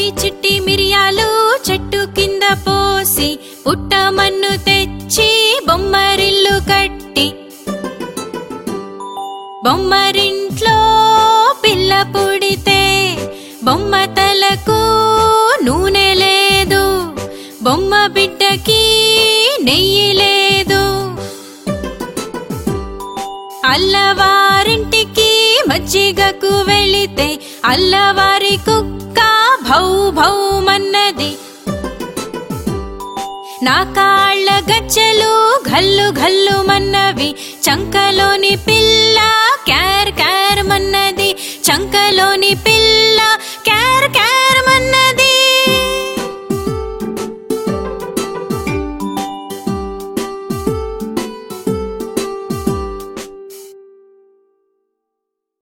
చిట్టి చిట్టి మిరియాలు చెట్టు కింద పోసి పుట్టమన్ను తెచ్చి బొమ్మరిల్లు కట్టి బొమ్మరింట్లో పిల్ల పుడితే బొమ్మ తలకు నూనె లేదు బొమ్మ బిడ్డకి నెయ్యి లేదు అల్లవారింటికి మజ్జిగకు వెళితే అల్లవారి కుక్క భౌ భౌ మన్నది నా కాళ్ళ గజ్జలు ఘల్లు ఘల్లు మన్నవి చంకలోని పిల్ల క్యార్ క్యార్ మన్నది చంకలోని పిల్ల